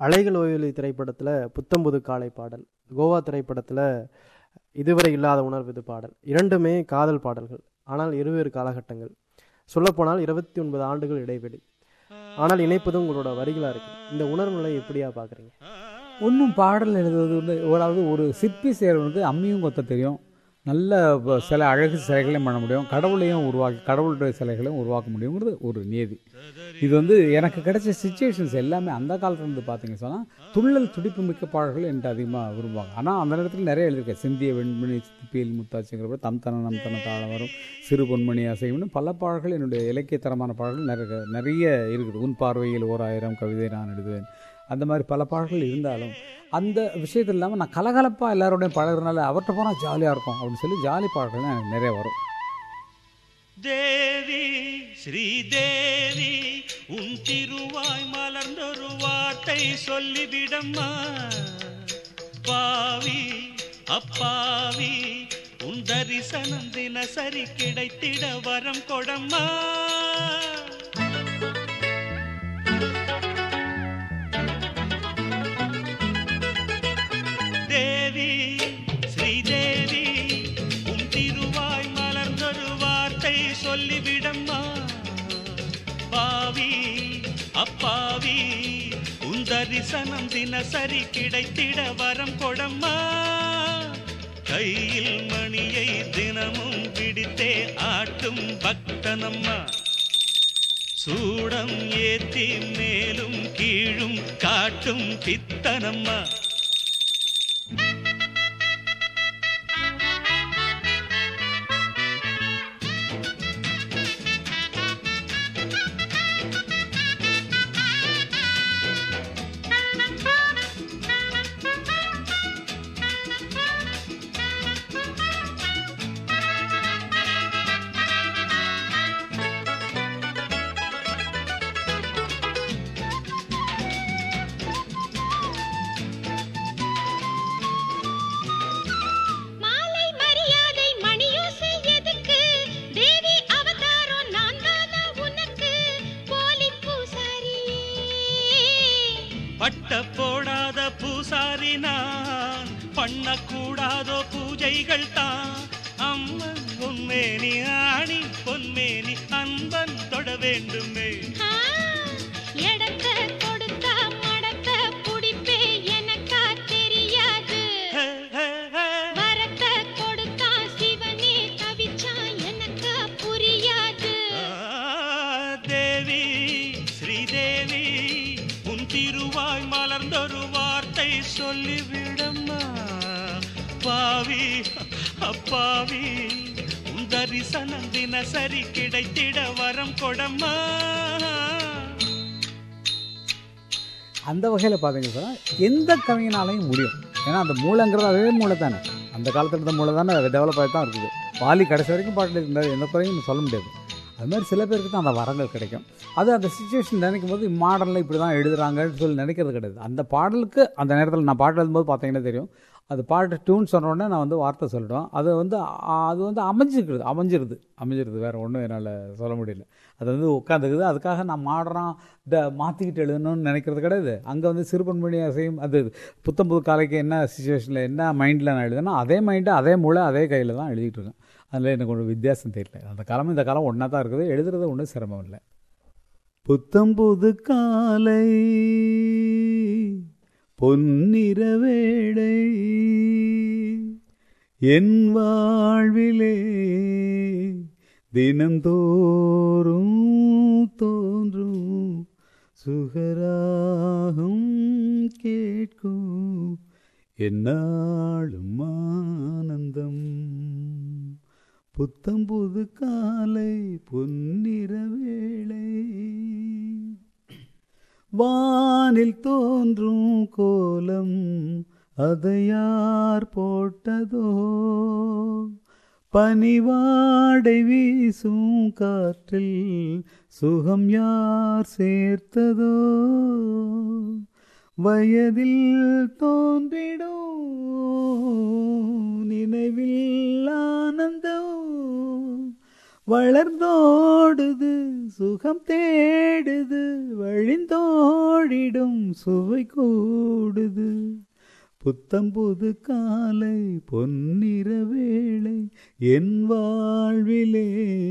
அலைகள் ஓய்வொலி திரைப்படத்தில் புத்தம்புது காலை பாடல் கோவா திரைப்படத்தில் இதுவரை இல்லாத உணர்வு இது பாடல் இரண்டுமே காதல் பாடல்கள் ஆனால் இருவேறு காலகட்டங்கள் சொல்லப்போனால் இருபத்தி ஒன்பது ஆண்டுகள் இடைவெளி ஆனால் இணைப்பது உங்களோட வரிகளாக இருக்குது இந்த உணர்வு நிலை எப்படியா பார்க்குறீங்க ஒன்றும் பாடல் எழுதுவது வந்து அதாவது ஒரு சிற்பி செய்கிறவனுக்கு அம்மியும் கொத்த தெரியும் நல்ல ப- சில அழகு சிலைகளையும் பண்ண முடியும் கடவுளையும் உருவாக்கி கடவுளுடைய சிலைகளையும் உருவாக்க முடியுங்கிறது ஒரு நியதி இது வந்து எனக்கு கிடைச்ச சுச்சுவேஷன்ஸ் எல்லாமே அந்த காலத்துல இருந்து பார்த்தீங்க சொன்னால் துள்ளல் துடிப்பு மிக்க பாடல்கள் என்கிட்ட அதிகமாக விரும்புவாங்க ஆனால் அந்த நேரத்தில் நிறைய எழுதியிருக்கேன் சிந்திய வெண்மணி சிப்பியில் முத்தாச்சுங்கிறப்ப தம் தன நம் தன தாழ வரும் சிறு பொன்மணி அசைவுன்னு பல பாடல்கள் என்னுடைய இலக்கியத்தரமான பாடல்கள் நிறைய நிறைய இருக்குது உன் பார்வையில் ஓர் ஆயிரம் கவிதை நான் எழுதுவேன் அந்த மாதிரி பல பாடல்கள் இருந்தாலும் அந்த விஷயத்தில் இல்லாமல் நான் கலகலப்பாக எல்லாரோடையும் பழகுறதுனால அவர்கிட்ட போனால் ஜாலியாக இருக்கும் அப்படின்னு சொல்லி ஜாலி பாடல்கள் தான் எனக்கு நிறைய வரும் தேவி ஸ்ரீதேவி உன் திருவாய் மலர்ந்தொரு வார்த்தை சொல்லிவிடம்மா பாவி அப்பாவி உன் தரிசனம் தினசரி கிடைத்திட வரம் கொடம்மா தேவி ஸ்ரீதேவி உன் திருவாய் மலர்ந்தொரு வார்த்தை சொல்லிவிடம்மா பாவி அப்பாவி உன் தரிசனம் தினசரி கிடைத்திட வரம் கொடம்மா கையில் மணியை தினமும் பிடித்தே ஆட்டும் பக்தனம்மா சூடம் ஏத்தி மேலும் கீழும் காட்டும் பித்தனம்மா மாலை மரியாதை மணியோசை எதுக்கு தேவி அவதாரம் நான் தானா உனக்கு போலி பூசாரியே பட்ட போடாத பூசாரி நான் பண்ணக்கூடாதோ பூஜைகள் தான் அம்மன் பொன்மேனி ஆணி பொன்மேனி அன்பன் தொட வேண்டுமே ஆ, எடத்த கொடுத்தா மடத்த புடிப்பே எனக்கா தெரியாது ஹே, ஹே, ஹே. வரத்த கொடுத்தா சிவனே தவிச்சா எனக்கா புரியாது ஆ, தேவி ஸ்ரீதேவி உன் திருவாய் மலர்ந்தொரு வார்த்தை சொல்லிவிடம்மா பாவி அப்பாவி உன் தரிசனம் தினசரி கிடைத்திட வரம் கொடம்மா அந்த வகையில் பார்த்தீங்க சொன்னால் எந்த கவிஞனாலையும் முடியும் ஏன்னா அந்த மூளைங்கிறது அதே மூளை தானே அந்த காலத்தில் இருந்த மூளை தானே டெவலப் ஆகி தான் இருக்குது வாலி கடைசி வரைக்கும் பாட்டில் இருந்தார் எந்த குறையும் சொல்ல முடியாது அது மாதிரி சில பேருக்கு தான் அந்த வரங்கள் கிடைக்கும் அது அந்த சுச்சுவேஷன் நினைக்கும் போது மாடலில் இப்படி தான் எழுதுறாங்கன்னு சொல்லி நினைக்கிறது கிடையாது அந்த பாடலுக்கு அந்த நேரத்தில் நான் பாட்டு எழுதும்போது பார்த்தீங்கன்னா தெரியும் அது பாட்டு டியூன் சொன்ன உடனே நான் வந்து வார்த்தை சொல்லிடுவேன் அது வந்து ஆ, அது வந்து அமைஞ்சிருக்குது அமைஞ்சிருது அமைஞ்சிருது வேறு ஒன்றும் என்னால் சொல்ல முடியல அது வந்து உட்காந்துக்குது அதுக்காக நான் மாடுறான் ட மாற்றிக்கிட்டு எழுதணும்னு நினைக்கிறது கிடையாது அங்கே வந்து சிறுபன்மொழி அசையும் அது புத்தம் புது காலைக்கு என்ன சுச்சுவேஷனில் என்ன மைண்டில் நான் எழுதுனா அதே மைண்டு அதே மூளை அதே கையில் தான் எழுதிட்டு இருக்கேன் அதில் எனக்கு ஒன்றும் வித்தியாசம் தெரியல அந்த காலம் இந்த காலம் ஒன்றா தான் இருக்குது எழுதுறது ஒன்றும் சிரமம் இல்லை புத்தம் புது காலை பொன்னிற வேளை என் வாழ்விலே தினந்தோறும் தோன்றும் சுகராகும் கேட்கும் என்னாலும் ஆனந்தம் புத்தம் புது காலை பொன்னிற வேளை வானில் தோன்றும் கோலம் அதை யார் போட்டதோ பனிவாடை வீசும் காற்றில் சுகம் யார் சேர்த்ததோ வயதில் தோன்றிடும் நினைவில் ஆனந்தம் வளர்ந்தோடுது சுகம் தேடுது வழிந்தோடிடும் சுவை கூடுது புத்தம்புது காலை பொன்னிற வேளை என் வாழ்விலே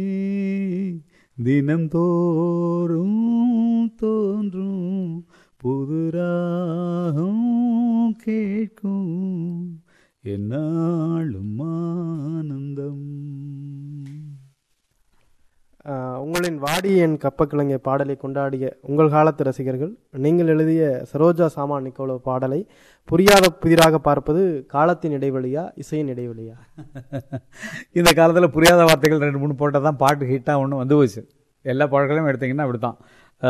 தினம்தோறும் தோன்றும் புதுராகம் கேட்கும் என்னாலும் ஆனந்தம் ஆஹ் உங்களின் வாடி என் கப்பக்கிழங்கை பாடலை கொண்டாடிய உங்கள் காலத்து ரசிகர்கள் நீங்கள் எழுதிய சரோஜா சாமா நிக்கோலோ பாடலை புரியாத புதிராக பார்ப்பது காலத்தின் இடைவெளியா இசையின் இடைவெளியா இந்த காலத்தில் புரியாத வார்த்தைகள் ரெண்டு மூணு போட்டால் தான் பாட்டு ஹிட்டாக ஒன்று வந்து போச்சு எல்லா பாடல்களையும் எடுத்தீங்கன்னா அப்படி தான்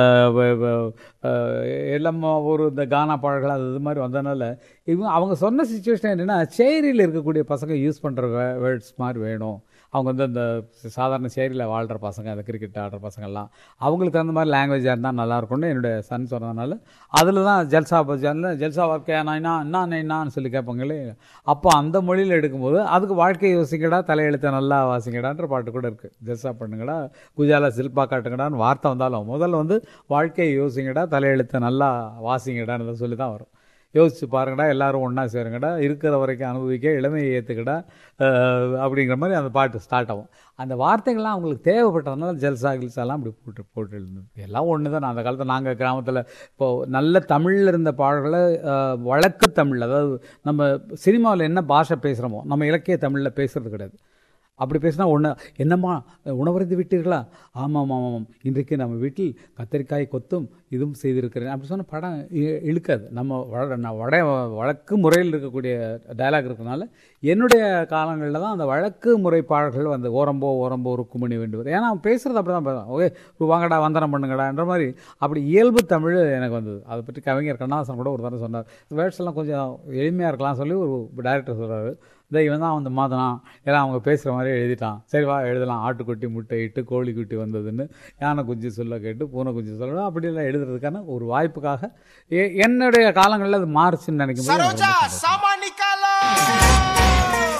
எல்லாம் ஒரு இந்த கானா பாடல்கள் அது இது மாதிரி வந்ததுனால இவங்க அவங்க சொன்ன சுச்சுவேஷன் என்னென்னா சேரியில் இருக்கக்கூடிய பசங்க யூஸ் பண்ணுற வேர்ட்ஸ் மாதிரி வேணும் அவங்க வந்து அந்த சாதாரண சேரியில் வாழ்கிற பசங்க அந்த கிரிக்கெட் ஆடுற பசங்கள்லாம் அவங்களுக்கு தகுந்த மாதிரி லாங்குவேஜாக இருந்தால் நல்லாயிருக்கும்னு என்னுடைய சன் சொன்னதுனால அதில் தான் ஜல்சா பஜானில் ஜல்சா ஒர்க்கே நான் என்ன என்னான்னு சொல்லி கேட்பாங்களே அப்போ அந்த மொழியில் எடுக்கும்போது அதுக்கு வாழ்க்கையை யோசிக்கடா தலையெழுத்தை நல்லா வாசிங்கடான்ற பாட்டு கூட இருக்குது ஜல்சா பண்ணுங்கடா குஜாலா சில்பா காட்டுங்கடான்னு வார்த்தை வந்தாலும் முதல்ல வந்து வாழ்க்கையை யோசிங்கடா தலையெழுத்தை நல்லா வாசிங்கடான்னு சொல்லி தான் வரும் யோசிச்சு பாருங்கடா எல்லாரும் ஒன்றா சேருங்கடா இருக்கிற வரைக்கும் அனுபவிக்க இளமையை ஏற்றுக்கடா அப்படிங்கிற மாதிரி அந்த பாட்டு ஸ்டார்ட் ஆகும் அந்த வார்த்தைகள்லாம் அவங்களுக்கு தேவைப்பட்டதுனால ஜல்சா கில்சாலாம் அப்படி போட்டு போட்டு எழுந்தது எல்லாம் ஒன்று தான் அந்த காலத்தில் நாங்கள் கிராமத்தில் இப்போது நல்ல தமிழில் இருந்த பாடல்களை அஹ், வழக்கு தமிழ் அதாவது நம்ம சினிமாவில் என்ன பாஷை பேசுகிறோமோ நம்ம இலக்கிய தமிழில் பேசுகிறது கிடையாது அப்படி பேசினா ஒன்று என்னம்மா உணவருந்து விட்டீர்களா ஆமாம் ஆமாம் இன்றைக்கு நம்ம வீட்டில் கத்தரிக்காய் கொத்தும் இதுவும் செய்திருக்கிறேன் அப்படி சொன்ன படம் இ- இழுக்காது நம்ம வழ நான் வட வழக்கு முறையில் இருக்கக்கூடிய டயலாக் இருக்கனால என்னுடைய காலங்களில் தான் அந்த வழக்கு முறை பாடல்கள் வந்து ஓரம்போ ஓரம்போ ருக்குமணி வேண்டுவது ஏன்னா அவன் பேசுகிறது அப்படி தான் பேசுவான் ஓகே வாங்கடா வந்தனம் பண்ணுங்கடான்ற மாதிரி அப்படி இயல்பு தமிழ் எனக்கு வந்தது அதை பற்றி கவிஞர் கண்ணாசன் கூட ஒரு தடவை சொன்னார் வேர்ட்ஸ் எல்லாம் கொஞ்சம் எளிமையாக இருக்கலாம் சொல்லி ஒரு டைரக்டர் சொல்கிறாரு இந்த இவன் தான் வந்து மாதனான் எல்லாம் அவங்க பேசுகிற மாதிரி எழுதிட்டான் சரி வா எழுதலாம் ஆட்டுக்குட்டி முட்டை இட்டு கோழி குட்டி வந்ததுன்னு யானை குஞ்சு சொல்ல கேட்டு பூனை குஞ்சு சொல்லணும் அப்படிலாம் எழுதுறதுக்கான ஒரு வாய்ப்புக்காக எ- என்னுடைய காலங்களில் அது மாறுச்சுன்னு நினைக்கும் போது எனக்கு ரொம்ப சந்தோஷம். सामा निकालो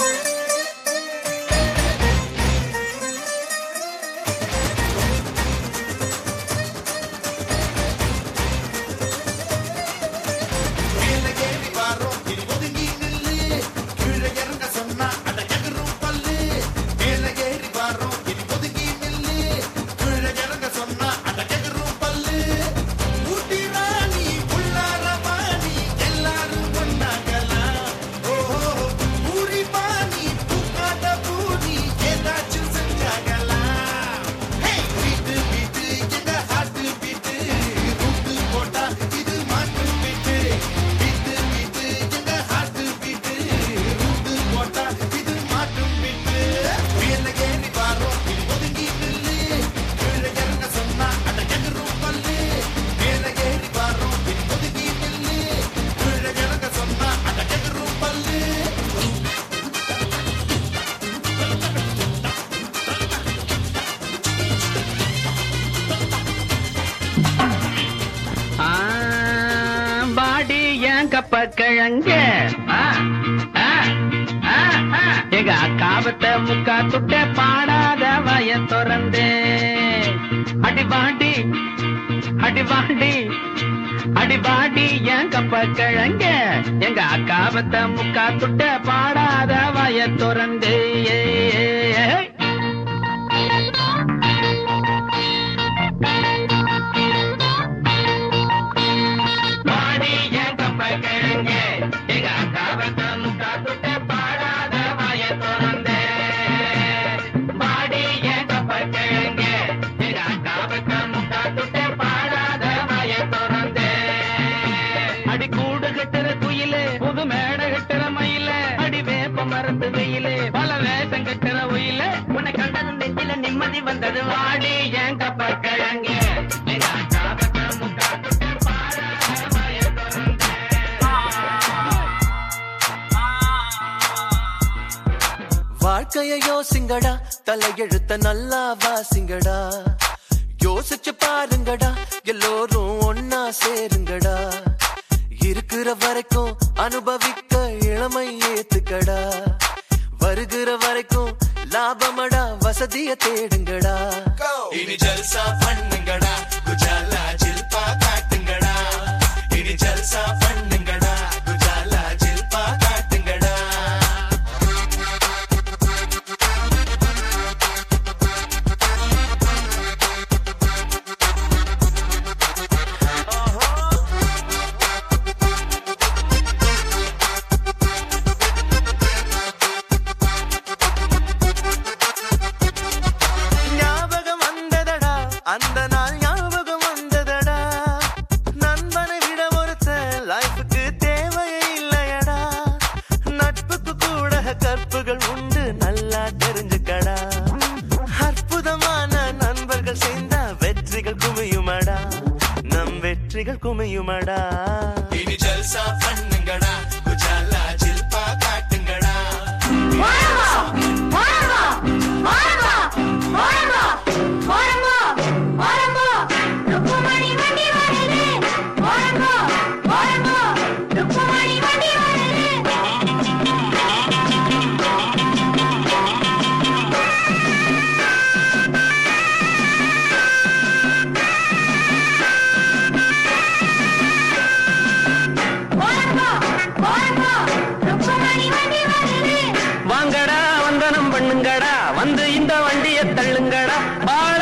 மேலகேறி வாரோம், இனி ஒதுங்கி நில்லு. கீழே இறங்க சொன்னா அட எகிரும் பல்லு. மேலகேறி வாரோம், இனி ஒதுங்கி நில்லு. கீழே இறங்க சொன்னா அட எகிரும் பல்லு. ஊட்டி ராணி, உள்ளார வாணி, எல்லாரும் ஒண்ணாகலாம். ஓஹோ, பூரி பாணி, பூக்காத பூரி, ஏதாச்சும் செஞ்சாகலாம். ஹே, பீட்டு, பீட்டு, எங்க heart பீட்டு. ரூட்டு போட்டா இது மாட்டு பீட்டு. பீட்டு, பீட்டு, எங்க heart பீட்டு. ரூட்டு போட்டா இது மாட்டு பீட்டு. மேலகேறி வாரோம், இனி ஒதுங்கி நில்லு. கீழே இறங்க சொன்னா அட எகிரும் பல்லு. மேலகேறி வாரோம், இனி ஒதுங்கி நில்லு. கீழே இறங்க சொன்னா அட எகிரும் பல்லு. பாடி என் கப்ப கிழங்க எங்க அக்காவத்த முக்கா துட்ட பாடாத வய திறந்து அடி பாடி அடி பாடி அடி பாடி என் கப்ப கிழங்க எங்க அக்காவத்த முக்கா துட்ட பாடாத வய திறந்து ஏய், ஏய், ஏய். பாடி என் கப்ப கிழங்க எங்க அக்காவத்த முக்கா துட்ட பாடாத வய திறந்து பாடி என் கப்ப கிழங்க எங்க அக்காவத்த முக்கா துட்ட பாடாத வய திறந்து அடி கூடு கட்டுற குயிலே புது மேடை கட்டுற மயில அடி வேப்ப மரத்து வெயிலே பல வேஷம் கட்டுற உயில உன்னை கண்டது நெஞ்சில நிம்மதி வந்தது வாடி என் கப்ப கிழங்க எங்க அக்காவத்த முக்கா துட்ட பாடாத வய வாழ்க்கைய யோசிங்கடா தலையெழுத்த நல்லா வாசிங்கடா யோசிச்சு பாருங்கடா எல்லோரும் ஒன்னா சேருங்கடா இருக்கிற வரைக்கும் அனுபவிக்க இளமை ஏத்துக்கடா வருகிற வரைக்கும் லாபமடா வச வசதிய தேடுங்கடா இனி ஜல்சா பண்ணுங்கடா குஜாலா ஜில்பா காட்டுங்கடா இனி ஜல்சா பண்ணுங்கடா குஜாலா ஜில்பா காட்டுங்கடா ஞாபகம் வந்ததடா அந்த நாள் ஞாபகம் வந்ததடா நண்பனை விட ஒருத்த லைஃபுக்கு தேவையே இல்லையடா நட்புக்கு கூட கற்புகள் உண்டு நல்லா தெரிஞ்சுக்கடா அற்புதமான நண்பர்கள் சேர்ந்தா வெற்றிகள் குமியுமடா நம் வெற்றிகள் குமியுமடா இனி ஜல்சா பண்ணுங்கடா குஜாலா ஜில்பா காட்டுங்கடா வாங்கடா வந்தனம் பண்ணுங்கடா வந்து இந்த வண்டியை தள்ளுங்கடா பால்